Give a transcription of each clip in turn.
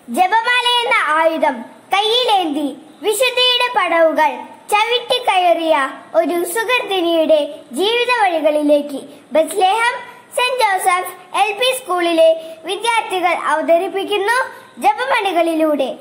ജപമാല എന്ന ആയുധം കയ്യിലേന്തി വിശുദ്ധിയുടെ പടവുകൾ ചവിട്ടിക്കയറിയ ഒരു സുഗർദിനിയുടെ ജീവിത വഴികളിലേക്ക് Bethlehem saint Joseph L P സ്കൂളിലെ വിദ്യാർത്ഥികൾ അവതരിപ്പിക്കുന്നു ജപമണികളിലൂടെ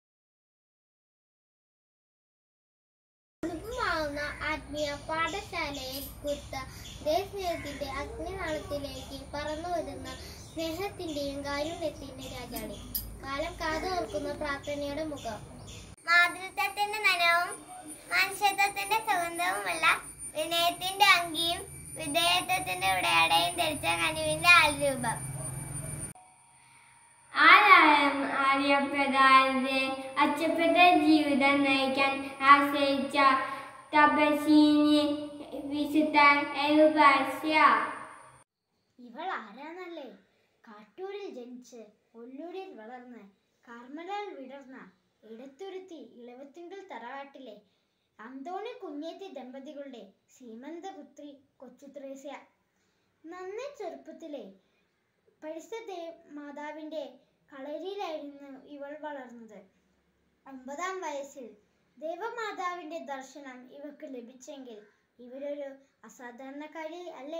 അനുഭവമാവുന്ന ആത്മീയ പാഠശാലയിൽ കുത്ത ദേശസ്നേഹത്തിന്റെ അഗ്നിനാളത്തിലേക്ക് പറന്നു വരുന്ന സ്നേഹത്തിന്റെയും കാരുണ്യത്തിന്റെ രാജാടി കാലം കാതോർക്കുന്ന പ്രാർത്ഥനയുടെ മുഖം മാതൃത്വത്തിന്റെ നനവും മനുഷ്യത്വത്തിന്റെ സുഗന്ധവുമുള്ള വിനയത്തിന്റെ അങ്കിയും വിധേയത്വത്തിന്റെ ഉടയടയും ധരിച്ച കനുവിന്റെ ആൽരൂപം ആരായം ആര്യപ്രധാനത്തെ അച്ചപ്പെട്ട ജീവിതം നയിക്കാൻ ആശ്രയിച്ച തപസ്വിനി വിശുദ്ധ എഴുപാസ്യ ഇവൾ ആരാന്നല്ലേ കാട്ടൂരിൽ ജനിച്ച് ഒല്ലൂരിൽ വളർന്ന് കാർമലാൽ വിടർന്ന ഇടത്തുരുത്തി ഇളവത്തിങ്കൽ തറവാട്ടിലെ അന്തോണി കുഞ്ഞേത്തി ദമ്പതികളുടെ സീമന്തപുത്രി കൊച്ചു ത്രേസ്യ നന്നേ ചെറുപ്പത്തിലെ പരിസ്ഥ മാതാവിൻ്റെ കളരിയിലായിരുന്നു ഇവൾ വളർന്നത് ഒമ്പതാം വയസ്സിൽ ദേവമാതാവിൻ്റെ ദർശനം ഇവർക്ക് ലഭിച്ചെങ്കിൽ ഇവരൊരു അസാധാരണക്കാരി അല്ലേ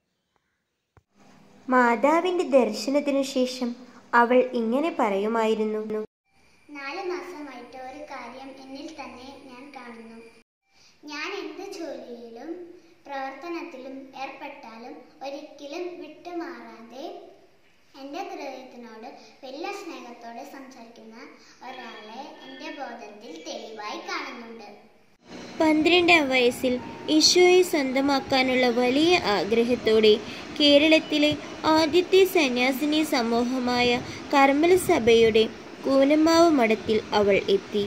മാതാവിന്റെ ദർശനത്തിനു ശേഷം അവൾ ഇങ്ങനെ പറയുമായിരുന്നു നാല് മാസമായിട്ട് ഒരു കാര്യം എന്നിൽ തന്നെ ഞാൻ കാണുന്നു ഞാൻ എന്ത് ജോലിയിലും പ്രവർത്തനത്തിലും ഏർപ്പെട്ടാലും ഒരിക്കലും വിട്ടുമാറാതെ എൻ്റെ ഹൃദയത്തിനോട് വലിയ സ്നേഹത്തോടെ സംസാരിക്കുന്ന ഒരാളെ എൻ്റെ ബോധത്തിൽ തെളിവായി കാണുന്നുണ്ട് പന്ത്രണ്ടാം വയസ്സിൽ ഈശോയെ സ്വന്തമാക്കാനുള്ള വലിയ ആഗ്രഹത്തോടെ കേരളത്തിലെ ആദ്യത്തെ സന്യാസിനി സമൂഹമായ കർമ്മല സഭയുടെ കൂനമാവ് മഠത്തിൽ അവൾ എത്തി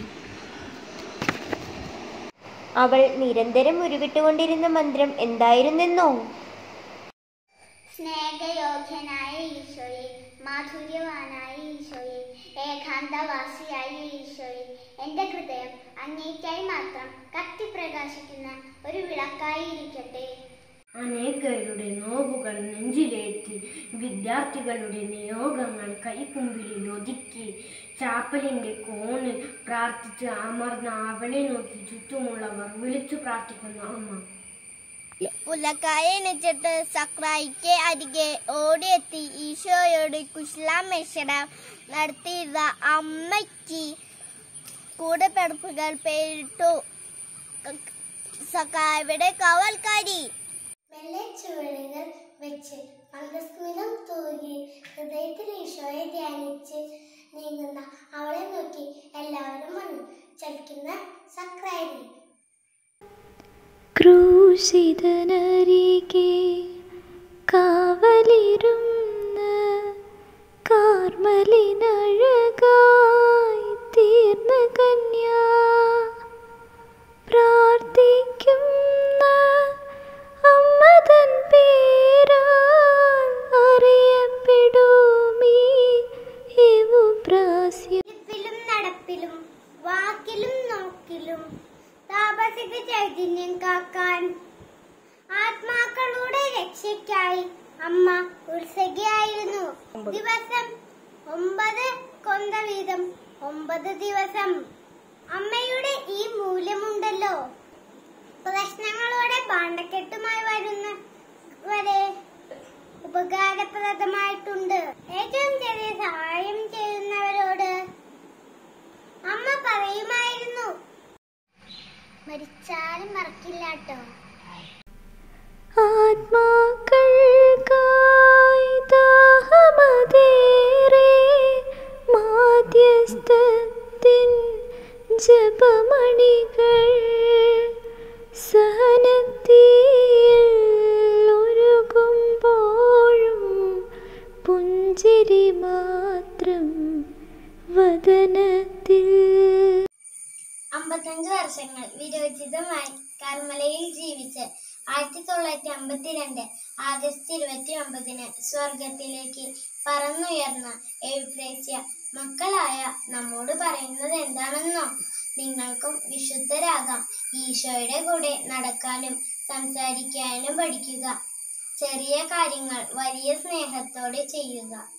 അവൾ നിരന്തരം ഉരുവിട്ടുകൊണ്ടിരുന്ന മന്ത്രം എന്തായിരുന്നെന്നോ സ്നേഹയോഗ്യനായ ഈശോയെ മാധുര്യവാനായ ഈശോയെ ഏകാന്തവാസിയായ ഈശോയെ എൻ്റെ ഹൃദയം അങ്ങേക്കായി മാത്രം കത്തിപ്രകാശിക്കുന്ന ഒരു വിളക്കായി ഇരിക്കട്ടെ അനേകരുടെ നോവുകൾ നെഞ്ചിലേറ്റി വിദ്യാർത്ഥികളുടെ നിയോഗങ്ങൾ കൈക്കുമ്പിളിൽ ഒതുക്കി ചാപ്പലിന്റെ കോണിൽ പ്രാർത്ഥിച്ച് അമർന്ന അവളെ നോക്കി ചുറ്റുമുള്ളവർ വിളിച്ചു പ്രാർത്ഥിക്കുന്ന അമ്മ പുലക്കായ എണിച്ചിട്ട് സക്രായിക്ക് അരികെ ഓടിയെത്തി ഈശോയോട് കുശലാമേശ്വരം നടത്തിയിരുന്ന അമ്മയ്ക്ക് കൂടെ പിറപ്പുകൾ പേരിട്ടു സക്കായുടെ കാവൽക്കാരി മെല്ലെ ചുവടുകൾ വെച്ച് മന്ദസ്മിതം തൂകി ഹൃദയത്തിൽ ഈശോയെ ധ്യാനിച്ച് നീങ്ങുന്ന അവളെ നോക്കി എല്ലാവരും വന്നു ചലിക്കുന്ന സക്രായി ക്രൂശിതനരികെ കാവലിരുന്ന കാർമലിനഴകായി തീർന്ന കന്യ പ്രാർത്ഥിക്കുന്ന അമ്മതൻ പേരാൽ അറിയപ്പെടുമീ പ്രാസ്യം ഇരിപ്പിലും നടപ്പിലും വാക്കിലും നോക്കിലും താപസിക ചൈതന്യം കാക്കാൻ ആത്മാക്കളുടെ രക്ഷയ്ക്കായി അമ്മ ഉത്സകയായിരുന്നു ദിവസം ഒമ്പത് കൊന്ത വീതം ഒമ്പത് ദിവസം അമ്മയുടെ ഈ മൂല്യമുണ്ടല്ലോ പ്രശ്നങ്ങളോടെ പാണ്ടക്കെട്ടുമായി വരുന്നവരെ ഉപകാരപ്രദമായിട്ടുണ്ട് ഏറ്റവും ചെറിയ സഹായം ചെയ്യുന്നവരോട് അമ്മ പറയുമായിരുന്നു മരിച്ചാലും മറക്കില്ലാട്ടോ ആത്മാക്കൾക്കായി ദാഹമതേറെ മാധ്യസ്ഥത്തിൻ ജപമണികൾ സഹനത്തിൽ ഒരുകുമ്പോഴും പുഞ്ചിരി മാത്രം വദനത്തിൽ അമ്പത്തഞ്ച് വർഷങ്ങൾ വിരോചിതമായി കർമ്മലയിൽ ജീവിച്ച് ആയിരത്തി തൊള്ളായിരത്തി അമ്പത്തിരണ്ട് ആഗസ്റ്റ് ഇരുപത്തി ഒമ്പതിന് സ്വർഗത്തിലേക്ക് പറന്നുയർന്ന എഴുപ്രേസ്യ മക്കളായ നമ്മോട് പറയുന്നത് എന്താണെന്നോ നിങ്ങൾക്കും വിശുദ്ധരാകാം ഈശോയുടെ കൂടെ നടക്കാനും സംസാരിക്കാനും പഠിക്കുക ചെറിയ കാര്യങ്ങൾ വലിയ സ്നേഹത്തോടെ ചെയ്യുക